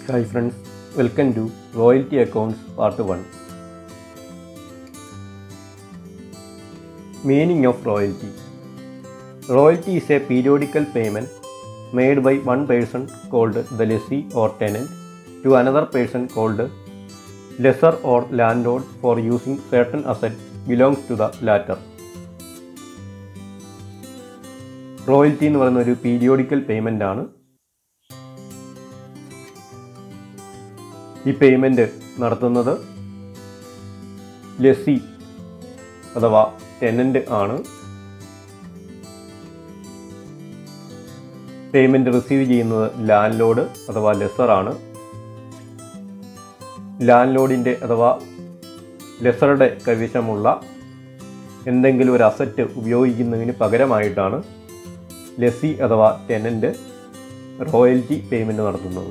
Hi friends, welcome to Royalty Accounts Part 1. Meaning of royalty Royalty is a periodical payment made by one person called the lessee or tenant to another person called lessor or landlord for using certain asset belongs to the latter. Royalty എന്ന് പറയുന്ന ഒരു periodical payment ആണ് ഈ payment നടത്തുന്നത് ലസ്സി അഥവാ tenant ആണ് payment receive ചെയ്യുന്നത് landlord അഥവാ ലെസറാണ് ലാൻഡ് ലോഡിൻ്റെ അഥവാ ലെസറുടെ കൈവശമുള്ള എന്തെങ്കിലും ഒരു അസറ്റ് ഉപയോഗിക്കുന്നതിന് പകരമായിട്ടാണ് ലെസ്സി അഥവാ ടെനൻ്റ് റോയൽറ്റി പേയ്മെൻറ്റ് നടത്തുന്നത്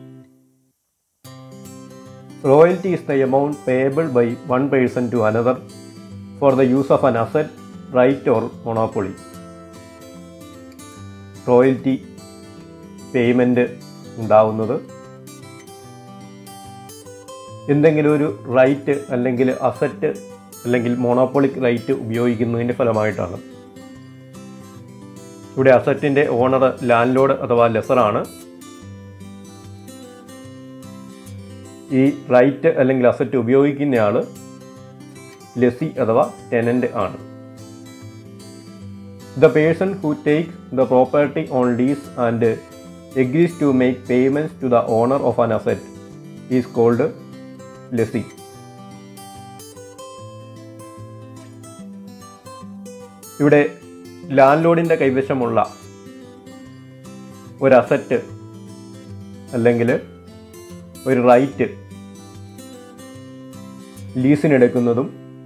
royalty is the amount payable by one person to another for the use of an asset, right or monopoly. Royalty payment ഉണ്ടാവുന്നത് എന്തെങ്കിലും ഒരു റൈറ്റ് അല്ലെങ്കിൽ അസറ്റ് അല്ലെങ്കിൽ മോണോപ്പൊളിക് റൈറ്റ് ഉപയോഗിക്കുന്നതിൻ്റെ ഫലമായിട്ടാണ് ഇവിടെ അസറ്റിൻ്റെ ഓണർ ലാൻഡ് ലോഡ് അഥവാ ലെസറാണ് ഈ റൈറ്റ് അല്ലെങ്കിൽ അസറ്റ് ഉപയോഗിക്കുന്നയാൾ ലെസി അഥവാ ടെനൻ്റ് ആണ് the person who takes the property on lease and agrees to make payments to the owner of an asset is called lessee ഇവിടെ ലാൻഡ് ലോഡിൻ്റെ കൈവശമുള്ള ഒരു അസറ്റ് അല്ലെങ്കിൽ ഒരു റൈറ്റ് ലീസിനെടുക്കുന്നതും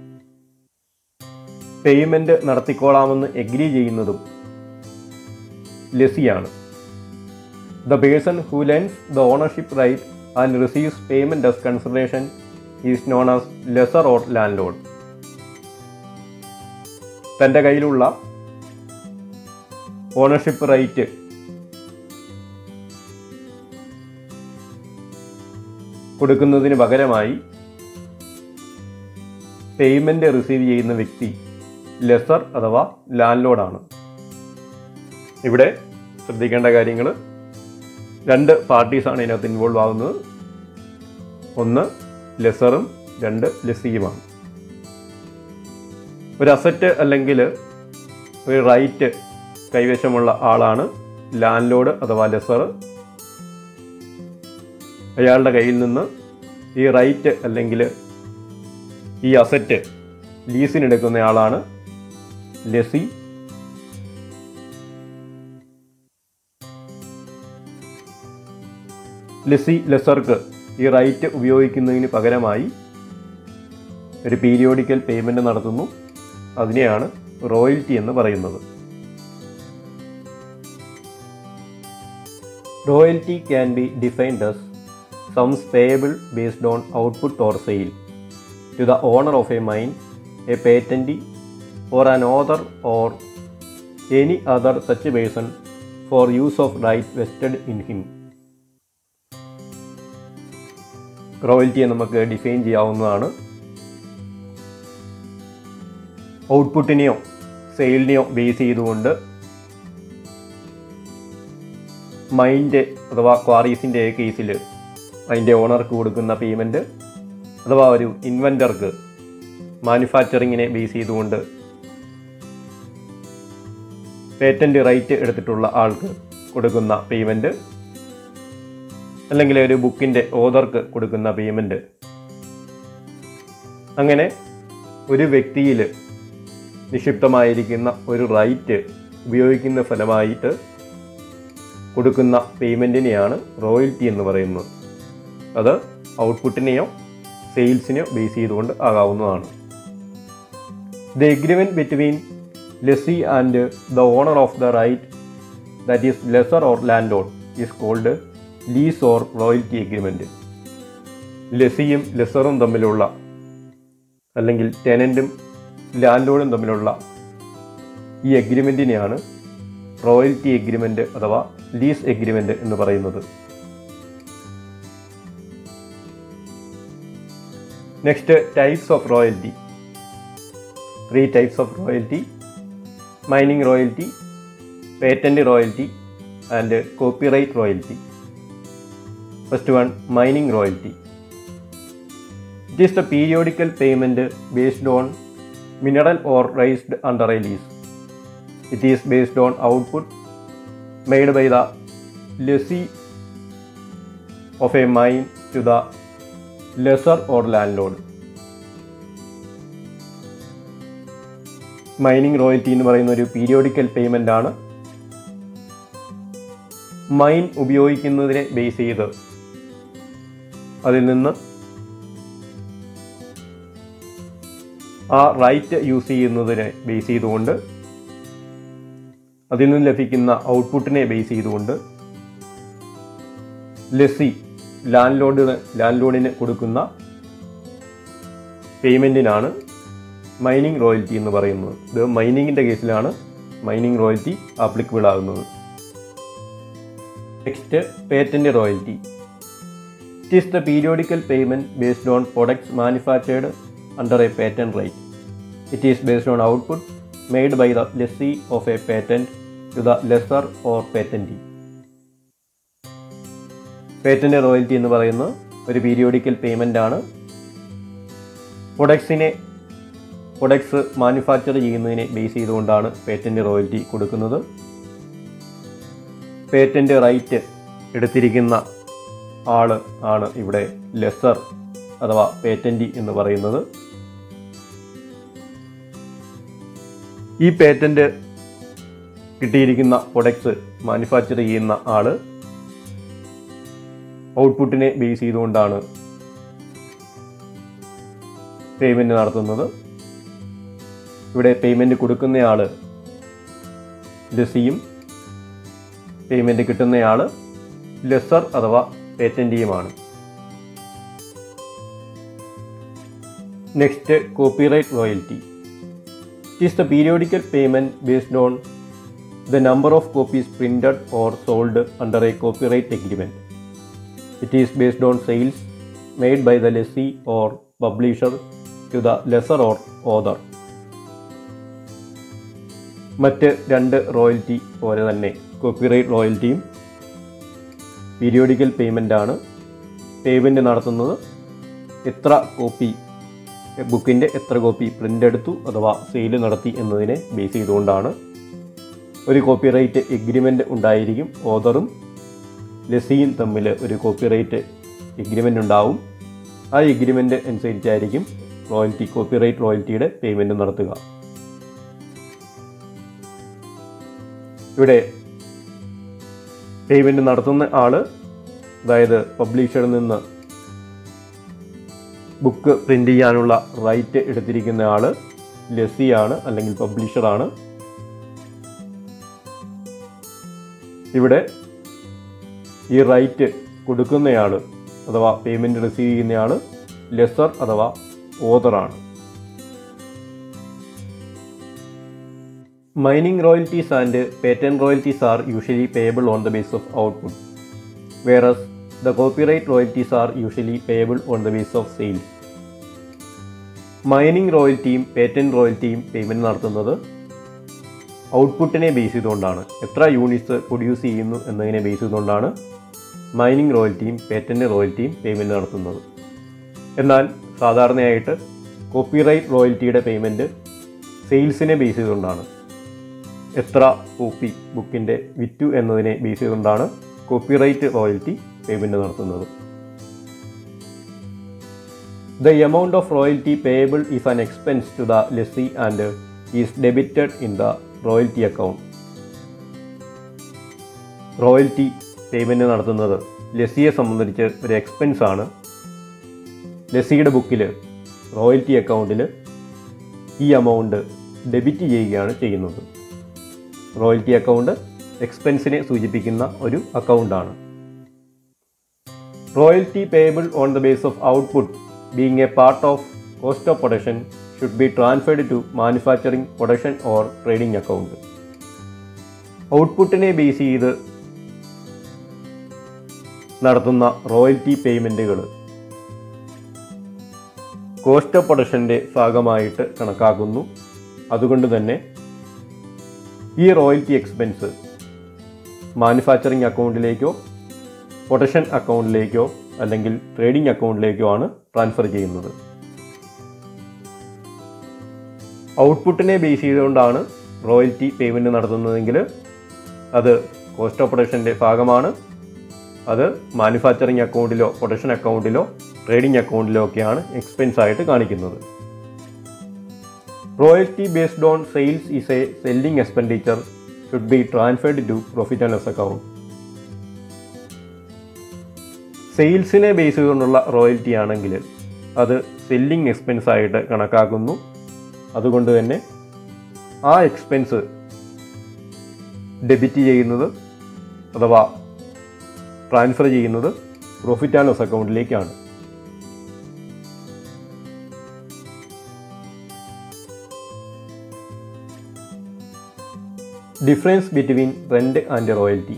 പേയ്മെൻറ്റ് നടത്തിക്കോളാമെന്ന് എഗ്രി ചെയ്യുന്നതും ലെസിയാണ് the person who lends the ownership right and receives payment as consideration is known as lessor or landlord തൻ്റെ കയ്യിലുള്ള ഓണർഷിപ്പ് റൈറ്റ് കൊടുക്കുന്നതിന് പകരമായി പേയ്മെൻറ്റ് റിസീവ് ചെയ്യുന്ന വ്യക്തി ലെസർ അഥവാ ലാൻഡ് ലോഡാണ് ഇവിടെ ശ്രദ്ധിക്കേണ്ട കാര്യങ്ങൾ രണ്ട് പാർട്ടീസാണ് ഇതിനകത്ത് ഇൻവോൾവ് ആകുന്നത് ഒന്ന് ലെസറും രണ്ട് ലെസിയുമാണ് ഒരു അസറ്റ് അല്ലെങ്കിൽ ഒരു റൈറ്റ് കൈവശമുള്ള ആളാണ് ലാൻഡ് ലോഡ് അഥവാ ലെസർ അയാളുടെ കയ്യിൽ നിന്ന് ഈ റൈറ്റ് അല്ലെങ്കിൽ ഈ അസറ്റ് ലീസിനെടുക്കുന്ന ആളാണ് ലെസി ലെസി ലെസർക്ക് ഈ റൈറ്റ് ഉപയോഗിക്കുന്നതിന് പകരമായി ഒരു പീരിയോഡിക്കൽ പേയ്മെൻറ്റ് നടത്തുന്നു അതിനെയാണ് റോയൽറ്റി എന്ന് പറയുന്നത് royalty can be defined as sums payable based on output or sale to the owner of a mine, a patentee, or an author or any other such person for use of right vested in him. റോയൽറ്റിയെ നമുക്ക് define ചെയ്യാവുന്നതാണ് ഔട്ട്പുട്ടിനെയോ സെയിലിനെയോ base ചെയ്തുകൊണ്ട് മൈൻ്റെ അഥവാ ക്വാറീസിൻ്റെ കേസിൽ അതിൻ്റെ ഓണർക്ക് കൊടുക്കുന്ന payment അഥവാ ഒരു ഇൻവെൻറ്റർക്ക് മാനുഫാക്ചറിങ്ങിനെ ബേസ് ചെയ്തുകൊണ്ട് പേറ്റൻറ്റ് റൈറ്റ് എടുത്തിട്ടുള്ള ആൾക്ക് കൊടുക്കുന്ന പേയ്മെൻറ്റ് അല്ലെങ്കിൽ ഒരു ബുക്കിൻ്റെ ഓതർക്ക് കൊടുക്കുന്ന പേയ്മെൻറ്റ് അങ്ങനെ ഒരു വ്യക്തിയിൽ നിക്ഷിപ്തമായിരിക്കുന്ന ഒരു റൈറ്റ് ഉപയോഗിക്കുന്ന ഫലമായിട്ട് കൊടുക്കുന്ന പേയ്മെൻറ്റിനെയാണ് റോയൽറ്റി എന്ന് പറയുന്നത് അത് ഔട്ട്പുട്ടിനെയോ സെയിൽസിനെയോ ബേസ് ചെയ്തുകൊണ്ട് ആകാവുന്നതാണ് the agreement between lessee and the owner of the right that is lessor or landlord is called lease or royalty agreement ലെസിയും ലെസറും തമ്മിലുള്ള അല്ലെങ്കിൽ ടെനൻറ്റും ലാൻഡ് ലോഡും തമ്മിലുള്ള ഈ എഗ്രിമെൻറ്റിനെയാണ് റോയൽറ്റി എഗ്രിമെൻ്റ് അഥവാ ലീസ് എഗ്രിമെൻ്റ് എന്ന് പറയുന്നത് next types of royalty three types of royalty mining royalty patent royalty and copyright royalty first one mining royalty it is the periodical payment based on mineral or raised under a lease it is based on output made by the lessee of a mine to the lessor or landlord mining royalty എന്ന് പറയുന്ന ഒരു periodical payment ആണ് mine ഉപയോഗിക്കുന്നതിനെ base ചെയ്ത് അതിൽ നിന്ന് ആ right use ചെയ്യുന്നതിനെ ബേസ് ചെയ്തുകൊണ്ട് അതിൽ നിന്ന് ലഭിക്കുന്ന ഔട്ട്പുട്ടിനെ ബേസ് ചെയ്തുകൊണ്ട് ലെസി ലാൻഡ് ലോഡിന് ലാൻഡ് ലോഡിന് കൊടുക്കുന്ന പേയ്മെൻറ്റിനാണ് മൈനിങ് റോയൽറ്റി എന്ന് പറയുന്നത് ഇത് മൈനിങ്ങിൻ്റെ കേസിലാണ് മൈനിങ് റോയൽറ്റി ആപ്ലിക്കബിൾ ആകുന്നത് next patent royalty it is the periodical payment based on products manufactured under a patent right it is based on output made by the lessee of a patent to the lessor or patentee patent royalty എന്ന് പറയുന്നത് ഒരു periodical payment ആണ് പ്രൊഡക്ട്സിനെ products manufacture ചെയ്യുന്നതിനെ base ചെയ്തുകൊണ്ടാണ് patent royalty കൊടുക്കുന്നത് patent right എടുത്തിരിക്കുന്ന ആള് ആണ് ഇവിടെ ലെസർ അഥവാ പേറ്റൻറ്റി എന്ന് പറയുന്നത് ഈ പേറ്റന്റ് കിട്ടിയിരിക്കുന്ന പ്രൊഡക്ട്സ് മാനുഫാക്ചർ ചെയ്യുന്ന ആള് ഔട്ട്പുട്ടിനെ ബേസ് ചെയ്തുകൊണ്ടാണ് പേയ്മെൻറ്റ് നടത്തുന്നത് ഇവിടെ പേയ്മെൻറ്റ് കൊടുക്കുന്നയാൾ ലസിയും പേയ്മെൻറ്റ് കിട്ടുന്നയാൾ ലെസർ അഥവാ പേറ്റൻറ്റിയുമാണ് next copyright royalty it is the periodical payment based on the number of copies printed or sold under a copyright agreement it is based on sales made by the lessee or publisher to the lessor or author മറ്റ് രണ്ട് royalty പോലെ തന്നെ copyright റോയൽറ്റിയും periodical payment ആണ് payment നടത്തുന്നത് എത്ര copy ബുക്കിൻ്റെ എത്ര കോപ്പി പ്രിൻ്റ് എടുത്തു അഥവാ സെയിൽ നടത്തി എന്നതിനെ ബേസ് ചെയ്തുകൊണ്ടാണ് ഒരു കോപ്പിറൈറ്റ് എഗ്രിമെൻ്റ് ഉണ്ടായിരിക്കും ഓദറും ലസിയും തമ്മിൽ ഒരു കോപ്പിറൈറ്റ് എഗ്രിമെൻ്റ് ഉണ്ടാവും ആ എഗ്രിമെൻ്റ് അനുസരിച്ചായിരിക്കും റോയൽറ്റി കോപ്പിറൈറ്റ് റോയൽറ്റിയുടെ പേയ്മെൻറ്റ് നടത്തുക ഇവിടെ പേയ്മെൻറ്റ് നടത്തുന്ന ആൾ അതായത് പബ്ലിഷറിൽ നിന്ന് ബുക്ക് പ്രിൻ്റ് ചെയ്യാനുള്ള റൈറ്റ് എടുത്തിരിക്കുന്ന ആൾ ലസിയാണ് അല്ലെങ്കിൽ പബ്ലിഷറാണ് ഇവിടെ ഈ റൈറ്റ് കൊടുക്കുന്നയാൾ അഥവാ പേയ്മെൻറ്റ് റിസീവ് ചെയ്യുന്നയാൾ ലെസർ അഥവാ ഓതറാണ് Mining royalties and patent royalties are usually payable on the basis of output, whereas the copyright royalties are usually payable on the basis of sales. Mining റോയൽറ്റിയും patent റോയൽറ്റിയും payment നടത്തുന്നത് ഔട്ട്പുട്ടിനെ base ചെയ്തുകൊണ്ടാണ് എത്ര units produce ചെയ്യുന്നു എന്നതിനെ base ചെയ്തുകൊണ്ടാണ് mining റോയൽറ്റിയും പേറ്റന്റ് റോയൽറ്റിയും പേയ്മെൻറ്റ് നടത്തുന്നത് എന്നാൽ സാധാരണയായിട്ട് കോപ്പിറൈറ്റ് റോയൽറ്റിയുടെ പേയ്മെൻറ്റ് സെയിൽസിനെ ബേസ് ചെയ്തുകൊണ്ടാണ് എത്ര കോപ്പി ബുക്കിൻ്റെ വിറ്റു എന്നതിനെ ബേസ് ചെയ്തുകൊണ്ടാണ് കോപ്പിറൈറ്റ് റോയൽറ്റി പേയ്മെൻറ്റ് നടത്തുന്നത് the amount of royalty payable is an expense to the lessee and is debited in the royalty account royalty payment നടത്തുന്നത് ലെസിയെ സംബന്ധിച്ച് ഒരു എക്സ്പെൻസ് ആണ് ലെസിയുടെ ബുക്കിൽ റോയൽറ്റി അക്കൗണ്ടിൽ ഈ എമൗണ്ട് ഡെബിറ്റ് ചെയ്യുകയാണ് ചെയ്യുന്നത് റോയൽറ്റി അക്കൗണ്ട് എക്സ്പെൻസിനെ സൂചിപ്പിക്കുന്ന ഒരു അക്കൗണ്ടാണ് royalty payable on the base of output being a part of cost of production should be transferred to manufacturing production or trading account ഔട്ട്പുട്ടിനെ ബേസ് ചെയ്ത് നടത്തുന്ന റോയൽറ്റി പേയ്മെൻറ്റുകൾ കോസ്റ്റ് ഓഫ് പ്രൊഡക്ഷൻ്റെ ഭാഗമായിട്ട് കണക്കാക്കുന്നു അതുകൊണ്ട് തന്നെ ഈ റോയൽറ്റി എക്സ്പെൻസ് മാനുഫാക്ചറിങ് അക്കൗണ്ടിലേക്കോ പ്രൊഡക്ഷൻ അക്കൗണ്ടിലേക്കോ അല്ലെങ്കിൽ ട്രേഡിംഗ് അക്കൗണ്ടിലേക്കോ ആണ് ട്രാൻസ്ഫർ ചെയ്യുന്നത് ഔട്ട്പുട്ടിനെ ബേസ് ചെയ്തുകൊണ്ടാണ് റോയൽറ്റി പേയ്മെൻറ്റ് നടത്തുന്നതെങ്കിൽ അത് കോസ്റ്റ് ഓഫ് പ്രൊഡക്ഷൻ്റെ ഭാഗമാണ് അത് മാനുഫാക്ചറിങ് അക്കൗണ്ടിലോ പ്രൊഡക്ഷൻ അക്കൗണ്ടിലോ ട്രേഡിംഗ് അക്കൗണ്ടിലോ ഒക്കെയാണ് എക്സ്പെൻസ് ആയിട്ട് കാണിക്കുന്നത് royalty based on sales is a selling expenditure should be transferred to profit and loss account സെയിൽസിനെ ബേസ് ചെയ്തുകൊണ്ടുള്ള റോയൽറ്റി ആണെങ്കിൽ അത് സെല്ലിംഗ് എക്സ്പെൻസ് ആയിട്ട് കണക്കാക്കുന്നു അതുകൊണ്ട് തന്നെ ആ എക്സ്പെൻസ് ഡെബിറ്റ് ചെയ്യുന്നത് അഥവാ ട്രാൻസ്ഫർ ചെയ്യുന്നത് പ്രോഫിറ്റ് ആൻഡ് ലോസ് അക്കൗണ്ടിലേക്കാണ് difference between rent and royalty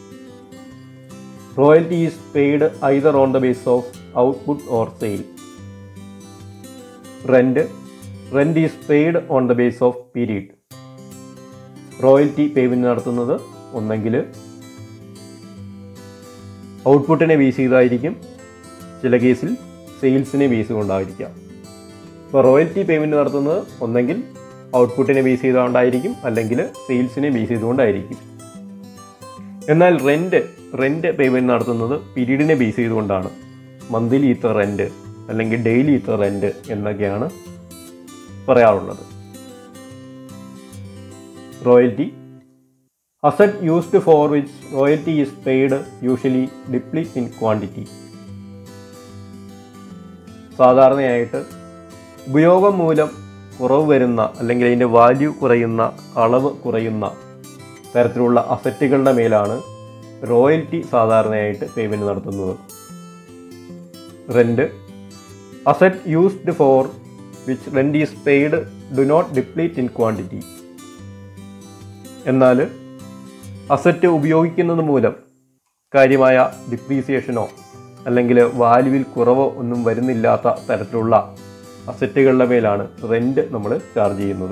royalty is paid either on the base of output or sale rent rent is paid on the base of period royalty payment നടത്തുന്നത് ഒന്നെങ്കിൽ ഔട്ട്പുട്ടിനെ base ചെയ്തായിരിക്കും ചില കേസിൽ സെയിൽസിനെ base കൊണ്ടായിരിക്കാം ഇപ്പോൾ royalty payment നടത്തുന്നത് ഒന്നെങ്കിൽ ഔട്ട്പുട്ടിനെ ബേസ് ചെയ്തുകൊണ്ടായിരിക്കും അല്ലെങ്കിൽ സെയിൽസിനെ ബേസ് ചെയ്തുകൊണ്ടായിരിക്കും എന്നാൽ റെൻറ്റ് റെൻറ്റ് പേയ്മെൻറ്റ് നടത്തുന്നത് പീരീഡിനെ ബേസ് ചെയ്തുകൊണ്ടാണ് മന്ത്ലി ഇത്ര റെൻറ്റ് അല്ലെങ്കിൽ ഡെയിലി ഇത്ര റെൻറ്റ് എന്നൊക്കെയാണ് പറയാറുള്ളത് royalty asset used for which royalty is paid usually deplete in quantity സാധാരണയായിട്ട് ഉപയോഗം മൂലം കുറവ് വരുന്ന അല്ലെങ്കിൽ അതിൻ്റെ വാല്യൂ കുറയുന്ന അളവ് കുറയുന്ന തരത്തിലുള്ള അസറ്റുകളുടെ മേലാണ് റോയൽറ്റി സാധാരണയായിട്ട് പേയ്മെൻറ്റ് നടത്തുന്നത് rent asset used for which rent is paid do not deplete in quantity എന്നാൽ അസറ്റ് ഉപയോഗിക്കുന്നത് മൂലം കാര്യമായ ഡിപ്രീസിയേഷനോ അല്ലെങ്കിൽ വാല്യുവിൽ കുറവോ ഒന്നും വരുന്നില്ലാത്ത തരത്തിലുള്ള അസറ്റുകളുടെ മേലാണ് റെൻറ്റ് നമ്മൾ ചാർജ് ചെയ്യുന്നത്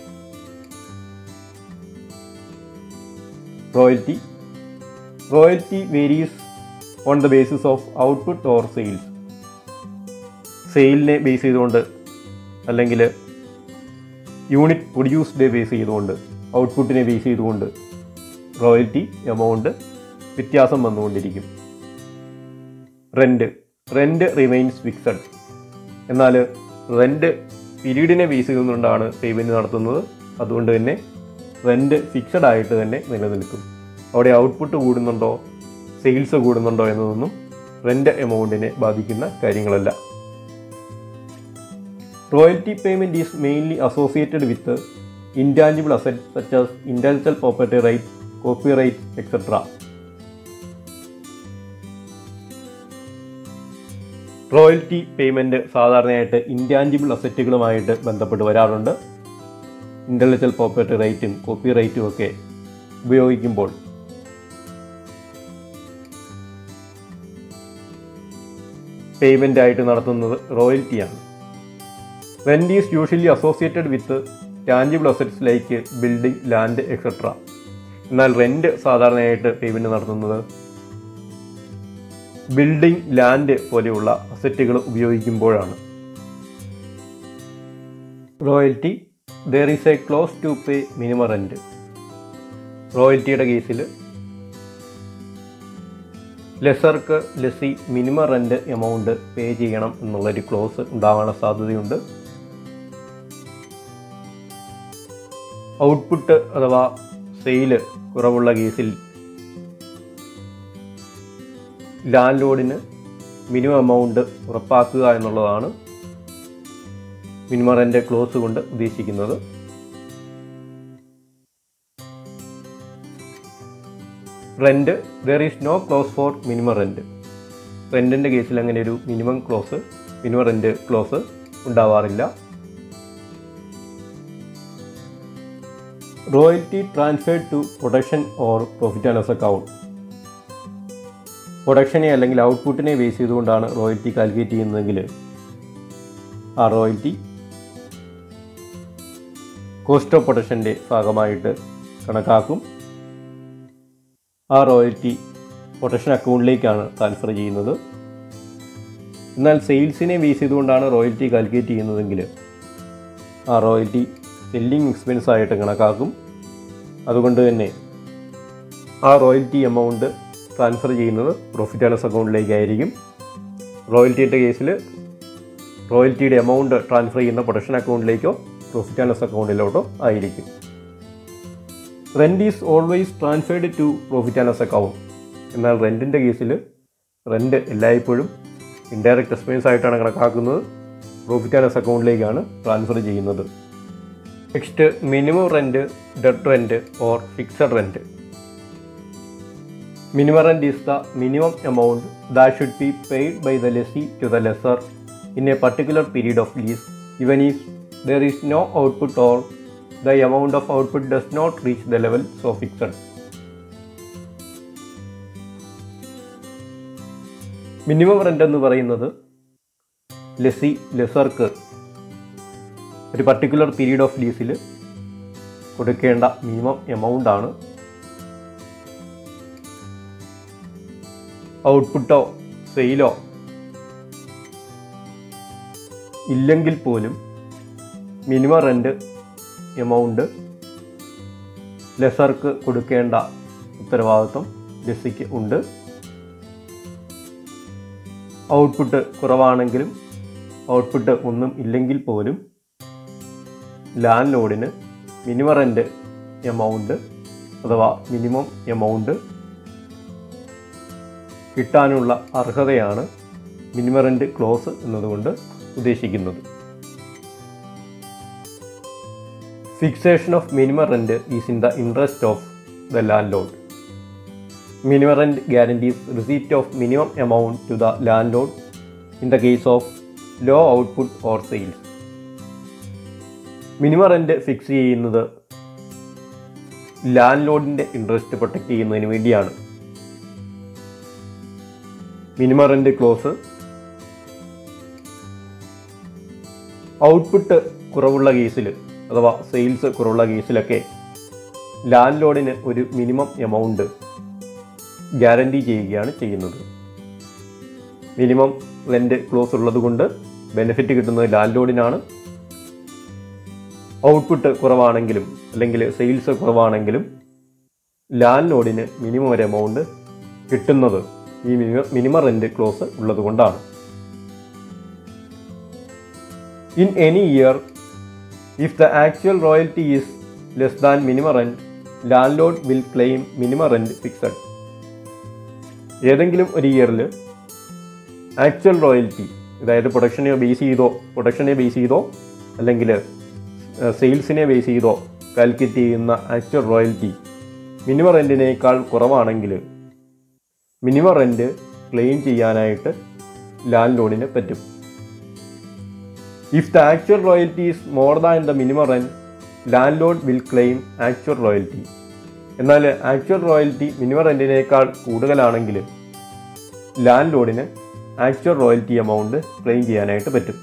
royalty royalty varies on the basis of output or sales സെയിലിനെ ബേസ് ചെയ്തുകൊണ്ട് അല്ലെങ്കിൽ യൂണിറ്റ് പ്രൊഡ്യൂസ്ഡ് ബേസ് ചെയ്തുകൊണ്ട് ഔട്ട്പുട്ടിനെ ബേസ് ചെയ്തുകൊണ്ട് റോയൽറ്റി എമൗണ്ട് വ്യത്യാസം വന്നുകൊണ്ടിരിക്കും റെൻറ്റ് റെൻറ്റ് റിമൈൻസ് ഫിക്സഡ് എന്നാൽ റെൻറ്റ് പീരീഡിനെ ബേസ് ചെയ്തുകൊണ്ടാണ് പേയ്മെൻറ്റ് നടത്തുന്നത് അതുകൊണ്ട് തന്നെ റെൻറ്റ് ഫിക്സഡ് ആയിട്ട് തന്നെ നിലനിൽക്കും അവിടെ ഔട്ട്പുട്ട് കൂടുന്നുണ്ടോ സെയിൽസ് കൂടുന്നുണ്ടോ എന്നതൊന്നും റെൻറ്റ് എമൗണ്ടിനെ ബാധിക്കുന്ന കാര്യങ്ങളല്ല royalty payment is mainly associated with intangible asset such as intellectual property right copyright etcetera royalty payment സാധാരണയായിട്ട് ഇൻറ്റാഞ്ചിബിൾ അസറ്റുകളുമായിട്ട് ബന്ധപ്പെട്ട് വരാറുണ്ട് ഇൻ്റലക്ച്വൽ പ്രോപ്പർട്ടി റൈറ്റും കോപ്പി റൈറ്റും ഒക്കെ ഉപയോഗിക്കുമ്പോൾ പേയ്മെൻ്റ് ആയിട്ട് നടത്തുന്നത് റോയൽറ്റിയാണ് rent is usually associated with tangible assets like building land etcetera എന്നാൽ റെൻറ്റ് സാധാരണയായിട്ട് പേയ്മെൻറ്റ് നടത്തുന്നത് ബിൽഡിംഗ് ലാൻഡ് പോലെയുള്ള അസറ്റുകൾ ഉപയോഗിക്കുമ്പോഴാണ് royalty there is a clause to pay minimum rent റോയൽറ്റിയുടെ കേസിൽ ലെസർക്ക് lessee minimum rent amount pay ചെയ്യണം എന്നുള്ളൊരു ക്ലോസ് ഉണ്ടാകാനുള്ള സാധ്യതയുണ്ട് ഔട്ട്പുട്ട് അഥവാ സെയില് കുറവുള്ള കേസിൽ ലാൻഡ് ലോഡിന് മിനിമം എമൗണ്ട് ഉറപ്പാക്കുക എന്നുള്ളതാണ് മിനിമം റെൻ്റ് ക്ലോസ് കൊണ്ട് ഉദ്ദേശിക്കുന്നത് rent there is no clause for minimum rent റെൻറ്റിൻ്റെ കേസിൽ അങ്ങനെ ഒരു minimum clause minimum rent clause ഉണ്ടാവാറില്ല royalty transferred to production or profit and loss account പ്രൊഡക്ഷനെ അല്ലെങ്കിൽ ഔട്ട്പുട്ടിനെ ബേസ് ചെയ്തുകൊണ്ടാണ് റോയൽറ്റി കാൽക്കുലേറ്റ് ചെയ്യുന്നതെങ്കിൽ ആ റോയൽറ്റി കോസ്റ്റ് ഓഫ് പ്രൊഡക്ഷൻ്റെ ഭാഗമായിട്ട് കണക്കാക്കും ആ റോയൽറ്റി പ്രൊട്ടക്ഷൻ അക്കൗണ്ടിലേക്കാണ് ട്രാൻസ്ഫർ ചെയ്യുന്നത് എന്നാൽ സെയിൽസിനെ ബേസ് ചെയ്തുകൊണ്ടാണ് റോയൽറ്റി കാൽക്കുലേറ്റ് ചെയ്യുന്നതെങ്കിൽ ആ റോയൽറ്റി സെല്ലിംഗ് എക്സ്പെൻസ് ആയിട്ട് കണക്കാക്കും അതുകൊണ്ട് തന്നെ ആ റോയൽറ്റി എമൗണ്ട് ട്രാൻസ്ഫർ ചെയ്യുന്നത് പ്രോഫിറ്റ് ആൻഡ് ലോസ് അക്കൗണ്ടിലേക്കായിരിക്കും റോയൽറ്റിയുടെ കേസിൽ റോയൽറ്റിയുടെ എമൗണ്ട് ട്രാൻസ്ഫർ ചെയ്യുന്ന പ്രൊഡക്ഷൻ അക്കൗണ്ടിലേക്കോ പ്രോഫിറ്റ് ആൻഡ് ലോസ് അക്കൗണ്ടിലോട്ടോ ആയിരിക്കും rent is always transferred to profit and loss account എന്നാൽ റെൻറ്റിൻ്റെ കേസിൽ റെൻറ്റ് എല്ലായ്പ്പോഴും ഇൻഡയറക്റ്റ് എക്സ്പെൻസ് ആയിട്ടാണ് കണക്കാക്കുന്നത് പ്രോഫിറ്റ് ആൻഡ് ലോസ് അക്കൗണ്ടിലേക്കാണ് ട്രാൻസ്ഫർ ചെയ്യുന്നത് next minimum rent dead rent or fixed rent minimum rent is the minimum amount that should be paid by the lessee to the lessor in a particular period of lease even is there is no output or the amount of output does not reach the level so fixed. Minimum rent എന്ന് പറയുന്നത് lessee ലെസർക്ക് ഒരു particular period of ലീസിൽ കൊടുക്കേണ്ട minimum amount ആണ് ഔട്ട്പുട്ടോ സെയിലോ ഇല്ലെങ്കിൽ പോലും minimum rent amount ലെസർക്ക് കൊടുക്കേണ്ട ഉത്തരവാദിത്വം ലെസിക്ക് ഉണ്ട് ഔട്ട്പുട്ട് കുറവാണെങ്കിലും ഔട്ട്പുട്ട് ഒന്നും ഇല്ലെങ്കിൽ പോലും ലാൻഡ് ലോഡിന് മിനിമം റെൻ്റ് എമൗണ്ട് അഥവാ മിനിമം എമൗണ്ട് കിട്ടാനുള്ള അർഹതയാണ് മിനിമം റെൻ്റ് ക്ലോസ് എന്നതുകൊണ്ട് ഉദ്ദേശിക്കുന്നത് fixation of minimum rent is in the interest of the landlord minimum rent guarantees receipt of minimum amount to the landlord in the case of low output or sales minimum rent fix ചെയ്യുന്നത് ലാൻഡ് ലോഡിൻ്റെ interest protect ചെയ്യുന്നതിന് വേണ്ടിയാണ് minimum rent close output കുറവുള്ള കേസിൽ അഥവാ sales കുറവുള്ള കേസിലൊക്കെ land ലോഡിന് ഒരു മിനിമം എമൗണ്ട് ഗ്യാരണ്ടി ചെയ്യുകയാണ് ചെയ്യുന്നത് മിനിമം റെൻറ്റ് ക്ലോസ് ഉള്ളതുകൊണ്ട് ബെനിഫിറ്റ് കിട്ടുന്നത് ലാൻഡ് ലോഡിനാണ് ഔട്ട്പുട്ട് കുറവാണെങ്കിലും അല്ലെങ്കിൽ സെയിൽസ് കുറവാണെങ്കിലും ലാൻഡ് ലോഡിന് മിനിമം ഒരു എമൗണ്ട് കിട്ടുന്നത് ഈ മിനിമം മിനിമം റെൻറ്റ് ക്ലോസ് ഉള്ളതുകൊണ്ടാണ് in any year If the actual royalty is less than minimum rent, landlord will claim minimum rent fixed. ഏതെങ്കിലും ഒരു ഇയറിൽ ആക്ച്വൽ റോയൽറ്റി അതായത് പ്രൊഡക്ഷനെ ബേസ് ചെയ്തോ പ്രൊഡക്ഷനെ ബേസ് ചെയ്തോ അല്ലെങ്കിൽ സെയിൽസിനെ ബേസ് ചെയ്തോ കാൽക്കുലേറ്റ് ചെയ്യുന്ന ആക്ച്വൽ റോയൽറ്റി മിനിമം റെൻറ്റിനേക്കാൾ കുറവാണെങ്കിൽ മിനിമം റെൻറ്റ് ക്ലെയിം ചെയ്യാനായിട്ട് ലാൻഡ് ലോഡിന് പറ്റും If the actual royalty is more than the minimum rent, landlord will claim actual royalty. എന്നാൽ ആക്ച്വൽ റോയൽറ്റി മിനിമം റെൻറ്റിനേക്കാൾ കൂടുതലാണെങ്കിൽ ലാൻഡ് ലോഡിന് ആക്ച്വൽ റോയൽറ്റി എമൗണ്ട് ക്ലെയിം ചെയ്യാനായിട്ട് പറ്റും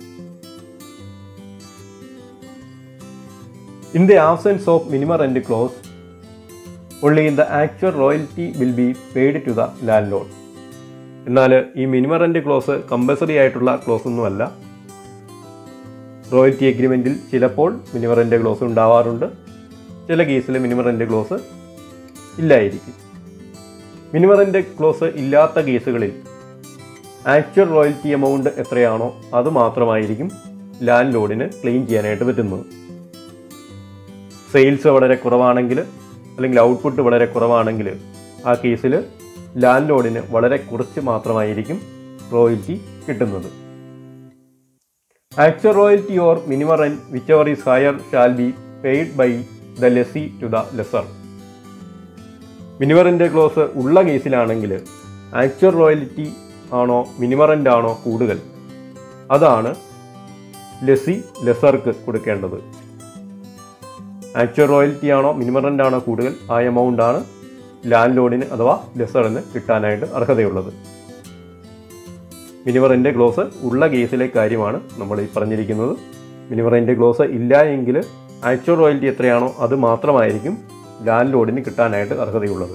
in the absence of minimum rent clause only in the actual royalty will be paid to the landlord. എന്നാൽ ഈ minimum rent clause compulsory ആയിട്ടുള്ള ക്ലോസ് ഒന്നുമല്ല റോയൽറ്റി എഗ്രിമെൻറ്റിൽ ചിലപ്പോൾ മിനിമം റെൻ്റ് ക്ലോസ് ഉണ്ടാവാറുണ്ട് ചില കേസിൽ മിനിമം റെൻ്റ് ക്ലോസ് ഇല്ലായിരിക്കും മിനിമം റെൻ്റ് ക്ലോസ് ഇല്ലാത്ത കേസുകളിൽ ആക്ച്വൽ റോയൽറ്റി എമൗണ്ട് എത്രയാണോ അത് മാത്രമായിരിക്കും ലാൻഡ് ലോഡിന് ക്ലെയിം ചെയ്യാനായിട്ട് പറ്റുന്നത് സെയിൽസ് വളരെ കുറവാണെങ്കിൽ അല്ലെങ്കിൽ ഔട്ട്പുട്ട് വളരെ കുറവാണെങ്കിൽ ആ കേസിൽ ലാൻഡ് ലോഡിന് വളരെ കുറച്ച് മാത്രമായിരിക്കും റോയൽറ്റി കിട്ടുന്നത് actual royalty or minimum rent whichever is higher shall be paid by the lessee to the lessor minimum rent clause ഉള്ള കേസിലാണെങ്കിൽ ആക്ച്വൽ റോയൽറ്റി ആണോ മിനിമം റെൻ്റ് ആണോ കൂടുതൽ അതാണ് ലെസി ലെസർക്ക് കൊടുക്കേണ്ടത് ആക്ച്വൽ റോയൽറ്റി ആണോ മിനിമം റെൻ്റ് ആണോ കൂടുതൽ ആ എമൗണ്ട് ആണ് ലാൻഡ് ലോഡിന് അഥവാ ലെസറിന് കിട്ടാനായിട്ട് അർഹതയുള്ളത് മിനിമം റെൻ്റ് ക്ലോസ് ഉള്ള കേസിലെ കാര്യമാണ് നമ്മൾ ഈ പറഞ്ഞിരിക്കുന്നത് മിനിമം റെൻ്റ് ക്ലോസ് ഇല്ല എങ്കിൽ ആക്ച്വൽ റോയൽറ്റി എത്രയാണോ അത് മാത്രമായിരിക്കും ലാൻഡ് ലോഡിന് കിട്ടാനായിട്ട് അർഹതയുള്ളത്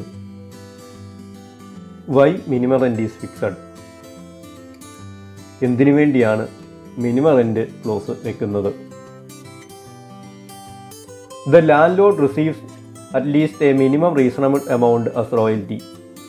why minimum rent is fixed എന്തിനു വേണ്ടിയാണ് മിനിമം റെൻ്റ് ക്ലോസ് വെക്കുന്നത് the landlord receives at least a minimum reasonable amount as royalty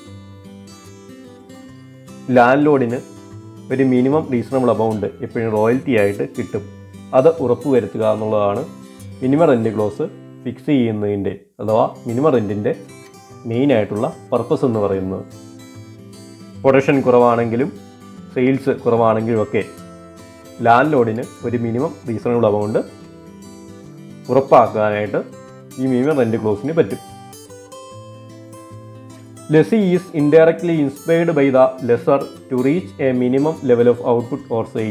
ലാൻഡ് ലോഡിന് ഒരു മിനിമം റീസണബിൾ എമൗണ്ട് എപ്പോഴും റോയൽറ്റി ആയിട്ട് കിട്ടും അത് ഉറപ്പുവരുത്തുക എന്നുള്ളതാണ് മിനിമം റെൻ്റ് ക്ലോസ് ഫിക്സ് ചെയ്യുന്നതിൻ്റെ അഥവാ മിനിമം റെൻറ്റിൻ്റെ മെയിനായിട്ടുള്ള പർപ്പസ് എന്ന് പറയുന്നത് പ്രൊഡക്ഷൻ കുറവാണെങ്കിലും സെയിൽസ് കുറവാണെങ്കിലും ഒക്കെ ലാൻഡ് ലോഡിന് ഒരു മിനിമം റീസണബിൾ എമൗണ്ട് ഉറപ്പാക്കാനായിട്ട് ഈ മിനിമം റെൻ്റ് ക്ലോസിന് പറ്റും lessee is indirectly inspired by the lessor to reach a minimum level of output or sale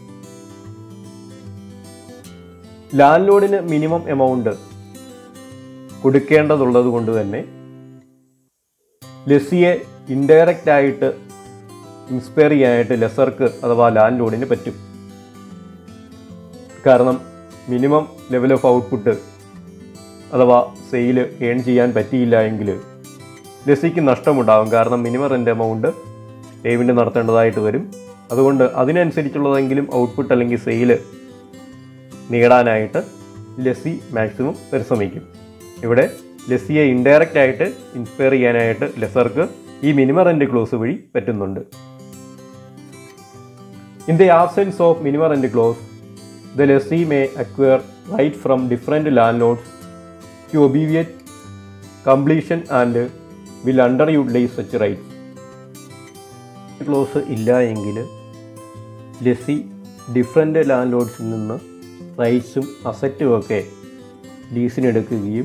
ലാൻഡ് ലോഡിന് മിനിമം എമൗണ്ട് കൊടുക്കേണ്ടതുള്ളത് കൊണ്ട് തന്നെ ലെസിയെ ഇൻഡയറക്റ്റ് ആയിട്ട് ഇൻസ്പയർ ചെയ്യാനായിട്ട് ലെസർക്ക് അഥവാ ലാൻഡ് ലോഡിന് പറ്റും കാരണം മിനിമം ലെവൽ ഓഫ് ഔട്ട്പുട്ട് അഥവാ സെയിൽ ഏൺ ചെയ്യാൻ പറ്റിയില്ല എങ്കിൽ ലെസിക്ക് നഷ്ടമുണ്ടാകും കാരണം മിനിമം റെൻ്റ് എമൗണ്ട് പേയ്മെൻറ്റ് നടത്തേണ്ടതായിട്ട് വരും അതുകൊണ്ട് അതിനനുസരിച്ചുള്ളതെങ്കിലും ഔട്ട്പുട്ട് അല്ലെങ്കിൽ സെയിൽ നേടാനായിട്ട് ലെസി മാക്സിമം പരിശ്രമിക്കും ഇവിടെ ലെസിയെ ഇൻഡയറക്റ്റ് ആയിട്ട് ഇൻസ്പയർ ചെയ്യാനായിട്ട് ലെസർക്ക് ഈ മിനിമം റെൻ്റ് ക്ലോസ് വഴി പറ്റുന്നുണ്ട് in the absence of minimum rent clause the lessee may acquire right from different landlords to obviate competition and will underutilise such rights clause ഇല്ല എങ്കിൽ lessee different land ലോഡ്സിൽ നിന്ന് റൈറ്റ്സും അസറ്റും ഒക്കെ ലീസിനെടുക്കുകയും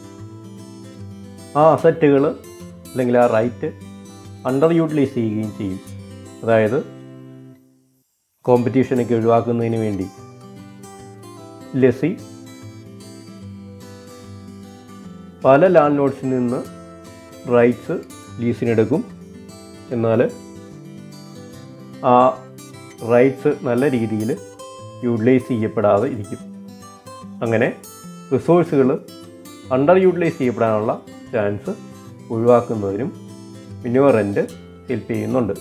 ആ അസറ്റുകൾ അല്ലെങ്കിൽ ആ right under utilise ചെയ്യുകയും ചെയ്യും അതായത് കോമ്പറ്റീഷനൊക്കെ ഒഴിവാക്കുന്നതിന് വേണ്ടി ലെസി പല ലാൻഡ് ലോഡ്സിൽ നിന്ന് റൈറ്റ്സ് ലീസിനെടുക്കും എന്നാൽ ആ റൈറ്റ്സ് നല്ല രീതിയിൽ യൂട്ടിലൈസ് ചെയ്യപ്പെടാതെ ഇരിക്കും അങ്ങനെ റിസോഴ്സുകൾ അണ്ടർ യൂട്ടിലൈസ് ചെയ്യപ്പെടാനുള്ള ചാൻസ് ഒഴിവാക്കുന്നതിനും മിനിമം റെൻ്റ് ഹെൽപ്പ് ചെയ്യുന്നുണ്ട്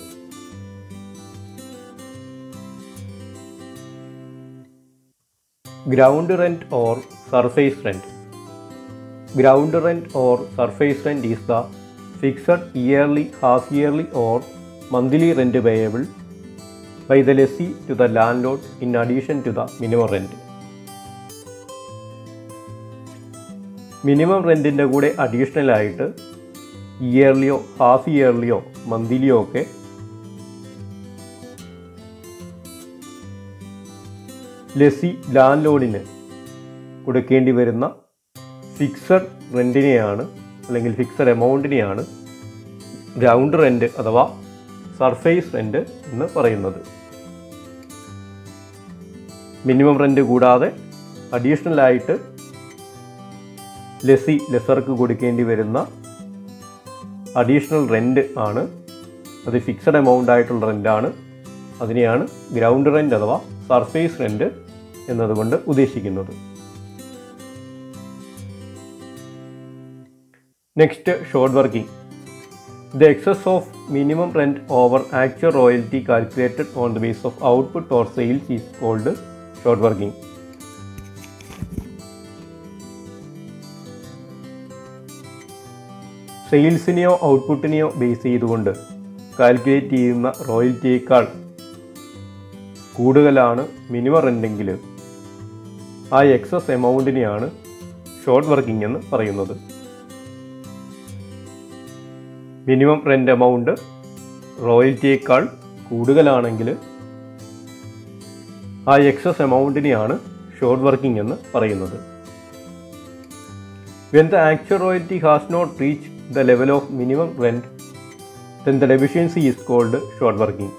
ground rent or surface rent ground rent or surface rent is the fixed yearly half yearly or monthly rent payable by the lessee to the landlord in addition to the minimum rent minimum റെൻറ്റിൻ്റെ കൂടെ additional ആയിട്ട് ഇയർലിയോ half ഇയർലിയോ മന്ത്ലിയോ ഒക്കെ lessee land ലോഡിന് കൊടുക്കേണ്ടി വരുന്ന fixed റെൻറ്റിനെയാണ് അല്ലെങ്കിൽ fixed എമൗണ്ടിനെയാണ് ഗ്രൗണ്ട് റെൻറ്റ് അഥവാ സർഫേസ് റെൻറ്റ് എന്ന് പറയുന്നത് മിനിമം റെൻറ്റ് കൂടാതെ അഡീഷണൽ ആയിട്ട് ലെസി ലെസർക്ക് കൊടുക്കേണ്ടി വരുന്ന അഡീഷണൽ റെൻറ്റ് ആണ് അത് ഫിക്സഡ് എമൗണ്ട് ആയിട്ടുള്ള റെൻ്റാണ് അതിനെയാണ് ഗ്രൗണ്ട് റെൻറ്റ് അഥവാ സർഫേസ് റെൻറ്റ് എന്നതുകൊണ്ട് ഉദ്ദേശിക്കുന്നത് next short working the excess of minimum rent over actual royalty calculated on the base of output or sales is called short working സെയിൽസിനെയോ ഔട്ട്പുട്ടിനെയോ ബേസ് ചെയ്തുകൊണ്ട് കാൽക്കുലേറ്റ് ചെയ്യുന്ന റോയൽറ്റിയേക്കാൾ കൂടുതലാണ് മിനിമം റെൻറ്റെങ്കിൽ ആ എക്സസ് എമൗണ്ടിനെയാണ് ഷോർട്ട് വർക്കിംഗ് എന്ന് പറയുന്നത് മിനിമം റെൻ്റ് എമൗണ്ട് റോയൽറ്റിയേക്കാൾ കൂടുതലാണെങ്കിൽ ആ എക്സസ് എമൗണ്ടിനെയാണ് ഷോർട്ട് വർക്കിംഗ് എന്ന് പറയുന്നത് when the actual royalty has not reach the level of minimum rent then the deficiency is called short working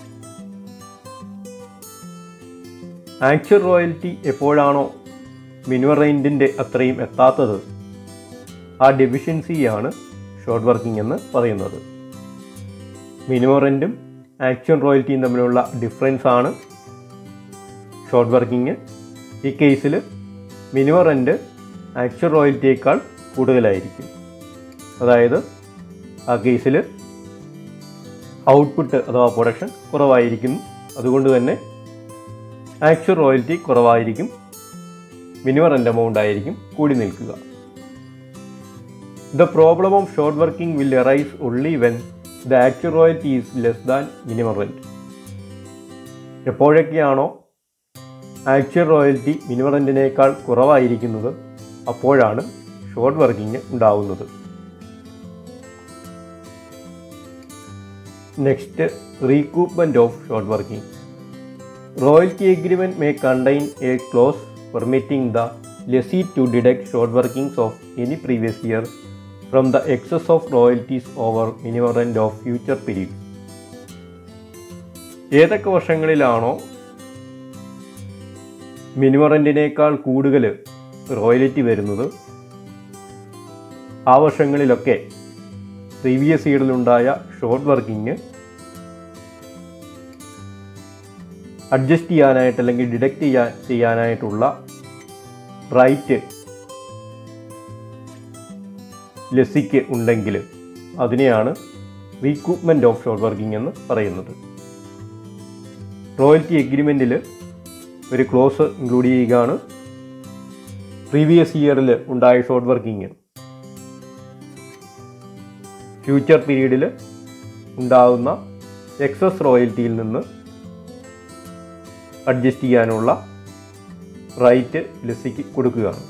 actual royalty എപ്പോഴാണോ minimum റെൻറ്റിൻ്റെ അത്രയും എത്താത്തത് ആ ഡെഫിഷ്യൻസിയാണ് ഷോർട്ട് വർക്കിംഗ് എന്ന് പറയുന്നത് മിനിമം റെൻറ്റും ആക്ഷൻ റോയൽറ്റിയും തമ്മിലുള്ള ഡിഫറൻസ് ആണ് ഷോർട്ട് വർക്കിംഗ് ഈ കേസിൽ മിനിമം റെൻറ്റ് ആക്ച്വൽ റോയൽറ്റിയേക്കാൾ കൂടുതലായിരിക്കും അതായത് ആ കേസിൽ ഔട്ട്പുട്ട് അഥവാ പ്രൊഡക്ഷൻ കുറവായിരിക്കും അതുകൊണ്ട് തന്നെ ആക്ച്വൽ റോയൽറ്റി കുറവായിരിക്കും മിനിമം റെൻ്റ് എമൗണ്ട് ആയിരിക്കും കൂടി നിൽക്കുക the problem of short working will arise only when the actual royalty is less than minimum rent എപ്പോഴൊക്കെയാണോ ആക്ച്വൽ റോയൽറ്റി മിനിമം റെൻറ്റിനേക്കാൾ കുറവായിരിക്കുന്നത് അപ്പോഴാണ് ഷോർട്ട് വർക്കിംഗ് ഉണ്ടാവുന്നത് next recoupment of short working royalty agreement may contain a clause permitting the lessee to deduct short workings of any previous year from the excess of royalties over minimum rent of future period ഏതൊക്കെ വർഷങ്ങളിലാണോ minimum റെൻറ്റിനേക്കാൾ കൂടുതൽ royalty വരുന്നത് ആ വർഷങ്ങളിലൊക്കെ previous ഇയറിലുണ്ടായ short working adjust ചെയ്യാനായിട്ട് അല്ലെങ്കിൽ ഡിഡക്റ്റ് ചെയ്യാൻ ചെയ്യാനായിട്ടുള്ള റൈറ്റ് ലെസിക്ക് ഉണ്ടെങ്കിൽ അതിനെയാണ് റീക്രൂട്ട്മെൻറ്റ് ഓഫ് ഷോർട്ട് വർക്കിംഗ് എന്ന് പറയുന്നത് റോയൽറ്റി എഗ്രിമെൻറ്റിൽ ഒരു ക്ലോസ് ഇൻക്ലൂഡ് ചെയ്യുകയാണ് പ്രീവിയസ് ഇയറിൽ ഉണ്ടായ ഷോർട്ട് വർക്കിംഗ് ഫ്യൂച്ചർ പീരീഡിൽ ഉണ്ടാകുന്ന എക്സസ് റോയൽറ്റിയിൽ നിന്ന് അഡ്ജസ്റ്റ് ചെയ്യാനുള്ള റൈറ്റ് ലെസിക്ക് കൊടുക്കുകയാണ്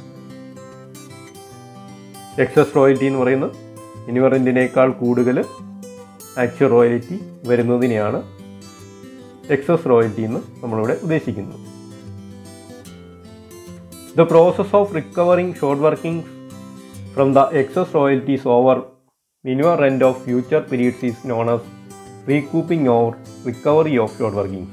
എക്സസ് റോയൽറ്റി എന്ന് പറയുന്നത് ഇനിവറൻറ്റിനേക്കാൾ കൂടുതൽ ആക്ച്വൽ റോയൽറ്റി വരുന്നതിനെയാണ് എക്സസ് റോയൽറ്റി എന്ന് നമ്മളിവിടെ ഉദ്ദേശിക്കുന്നത് the process of recovering short workings from the excess royalties over minimum rent of future periods is known as recouping or recovery of short workings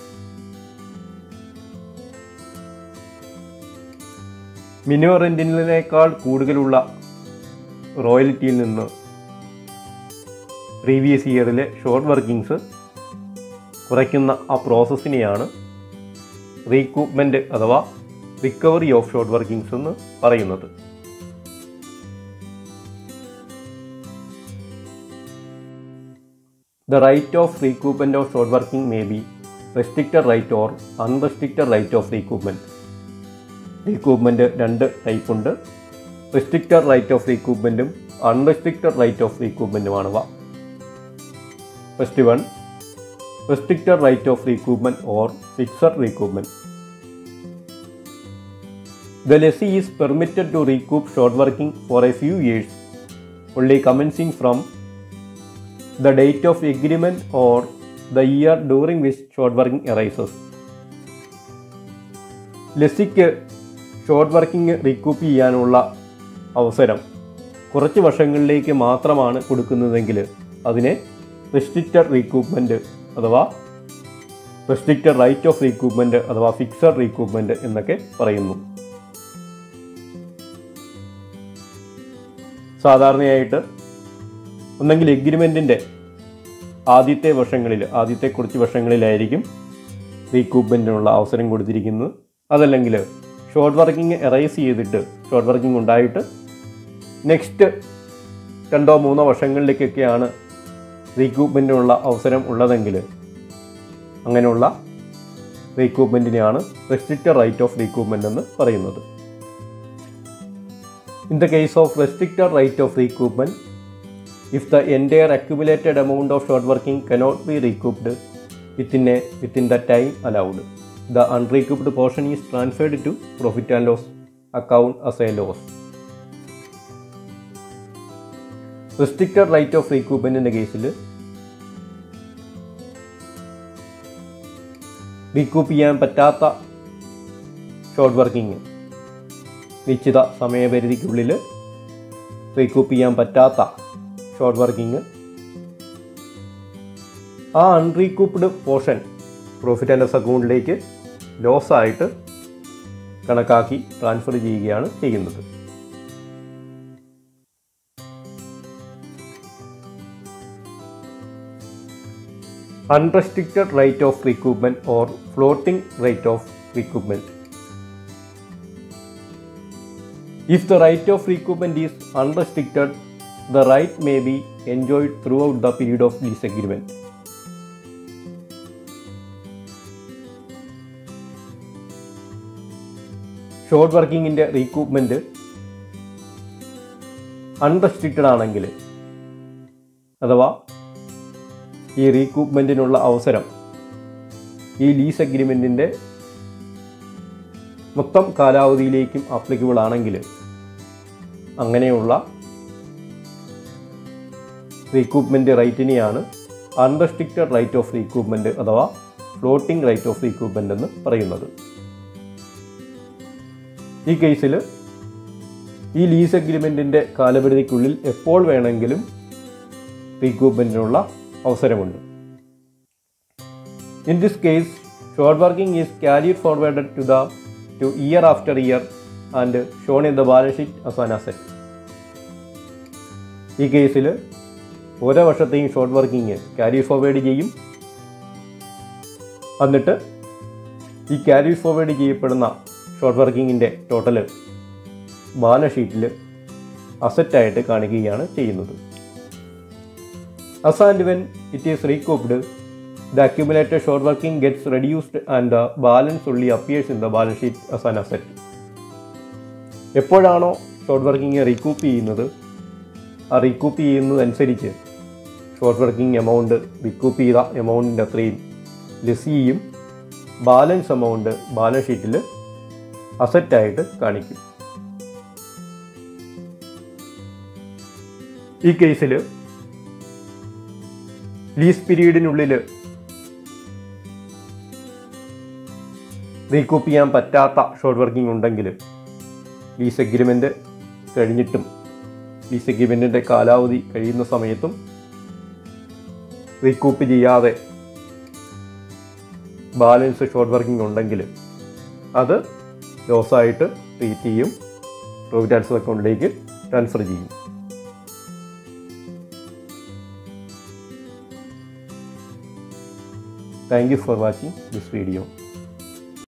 minimum റെൻറ്റിനേക്കാൾ കൂടുതലുള്ള റോയൽറ്റിയിൽ നിന്ന് പ്രീവിയസ് ഇയറിലെ ഷോർട്ട് വർക്കിംഗ്സ് കുറയ്ക്കുന്ന ആ പ്രോസസ്സിനെയാണ് റീക്രൂട്ട്മെൻറ്റ് അഥവാ റിക്കവറി ഓഫ് ഷോർട്ട് വർക്കിംഗ്സ് എന്ന് പറയുന്നത് The right of recoupment of short working may be restricted right or unrestricted right of recoupment. Recoupment രണ്ട് ടൈപ്പ് ഉണ്ട് റെസ്ട്രിക്റ്റഡ് റൈറ്റ് ഓഫ് റീക്രൂപ്മെൻറ്റും അൺറെസ്ട്രിക്റ്റഡ് റൈറ്റ് ഓഫ് റീക്രൂപ്മെൻറ്റുമാണവ first one restricted right of recoupment or fixed recoupment The lessee is permitted to recoup short working for a few years, only commencing from the date of agreement or the year during which short working arises. ലെസിക്ക് short working recoup ചെയ്യാനുള്ള അവസരം കുറച്ച് വർഷങ്ങളിലേക്ക് മാത്രമാണ് കൊടുക്കുന്നതെങ്കിൽ അതിനെ restricted recoupment അഥവാ restricted right of recoupment അഥവാ ഫിക്സഡ് റീക്രൂപ്മെൻറ്റ് എന്നൊക്കെ പറയുന്നു സാധാരണയായിട്ട് ഒന്നെങ്കിൽ എഗ്രിമെൻറ്റിൻ്റെ ആദ്യത്തെ വർഷങ്ങളിൽ ആദ്യത്തെ കുറച്ച് വർഷങ്ങളിലായിരിക്കും റീക്രൂപ്മെൻറ്റിനുള്ള അവസരം കൊടുത്തിരിക്കുന്നത് അതല്ലെങ്കിൽ ഷോർട്ട് വർക്കിംഗ് എറൈസ് ചെയ്തിട്ട് ഷോർട്ട് വർക്കിംഗ് ഉണ്ടായിട്ട് നെക്സ്റ്റ് രണ്ടോ മൂന്നോ വർഷങ്ങളിലേക്കൊക്കെയാണ് റീക്രൂപ്മെൻറ്റിനുള്ള അവസരം ഉള്ളതെങ്കിൽ അങ്ങനെയുള്ള റീക്രൂപ്മെൻറ്റിനെയാണ് റെസ്ട്രിക്റ്റഡ് റൈറ്റ് ഓഫ് റീക്രൂപ്മെൻ്റ് എന്ന് പറയുന്നത് In the case of restricted right of recoupment, if the entire accumulated amount of short working cannot be recouped within, a, within the time allowed, the unrecouped portion is transferred to profit and loss account as a loss. Restricted right of റീക്രൂപ്മെൻറ്റിൻ്റെ കേസിൽ recoup ചെയ്യാൻ പറ്റാത്ത short working നിശ്ചിത സമയപരിധിക്കുള്ളിൽ recoup ചെയ്യാൻ പറ്റാത്ത short working ആ unrecouped portion profit and loss അക്കൗണ്ടിലേക്ക് ലോസ് ആയിട്ട് കണക്കാക്കി ട്രാൻസ്ഫർ ചെയ്യുകയാണ് ചെയ്യുന്നത് unrestricted rate of recoupment or floating rate of recoupment. If the right of recoupment is unrestricted, the right may be enjoyed throughout the period of lease agreement. Short വർക്കിങ്ങിൻ്റെ recruitment unrestricted ആണെങ്കിൽ അഥവാ ഈ റീക്രൂട്ട്മെൻറ്റിനുള്ള അവസരം ഈ lease അഗ്രിമെൻറ്റിൻ്റെ മൊത്തം കാലാവധിയിലേക്കും applicable ആണെങ്കിൽ അങ്ങനെയുള്ള recruitment റൈറ്റിനെയാണ് അൺറെസ്ട്രിക്റ്റഡ് റൈറ്റ് ഓഫ് റീക്രൂട്ട്മെൻറ്റ് അഥവാ ഫ്ലോട്ടിംഗ് റൈറ്റ് ഓഫ് റീക്രൂട്ട്മെൻറ്റ് എന്ന് പറയുന്നത് ഈ കേസിൽ ഈ ലീസ് അഗ്രിമെൻറ്റിൻ്റെ കാലപരിധിക്കുള്ളിൽ എപ്പോൾ വേണമെങ്കിലും റീക്രൂട്ട്മെൻറ്റിനുള്ള അവസരമുണ്ട് in this case short working is carried forwarded to the two year after year and shown in the balance sheet as an asset ഈ കേസിൽ ഓരോ വർഷത്തെയും ഷോർട്ട് വർക്കിംഗ് ക്യാരി ഫോർവേഡ് ചെയ്യും എന്നിട്ട് ഈ ക്യാരി ഫോർവേഡ് ചെയ്യപ്പെടുന്ന ഷോർട്ട് വർക്കിങ്ങിൻ്റെ ടോട്ടല് ബാലൻസ് ഷീറ്റിൽ അസറ്റായിട്ട് കാണിക്കുകയാണ് ചെയ്യുന്നത് as and when it is recouped, the accumulated short working gets reduced and the balance only appears in the balance sheet as an asset. എപ്പോഴാണോ ഷോർട്ട് വർക്കിംഗ് റീകൂപ്പ് ചെയ്യുന്നത് ആ recoup ചെയ്യുന്നതനുസരിച്ച് short working amount recoup ചെയ്ത എമൗണ്ടിൻ്റെ അത്രയും less ചെയ്യും balance amount balance ഷീറ്റിൽ അസറ്റായിട്ട് കാണിക്കും ഈ കേസിൽ ലീസ് പീരീഡിനുള്ളിൽ റീകൂപ്പ് ചെയ്യാൻ പറ്റാത്ത ഷോർട്ട് വർക്കിംഗ് ഉണ്ടെങ്കിൽ ലീസ് എഗ്രിമെൻ്റ് കഴിഞ്ഞിട്ടും ലീസ് എഗ്രിമെൻറ്റിൻ്റെ കാലാവധി കഴിയുന്ന സമയത്തും റീകൂപ്പ് ചെയ്യാതെ ബാലൻസ് ഷോർട്ട് വർക്കിംഗ് ഉണ്ടെങ്കിൽ അത് ലോസായിട്ട് ട്രീറ്റ് ചെയ്യും പ്രോഫിറ്റ് ആൻഡ് അക്കൗണ്ടിലേക്ക് ട്രാൻസ്ഫർ ചെയ്യും Thank you for watching this video.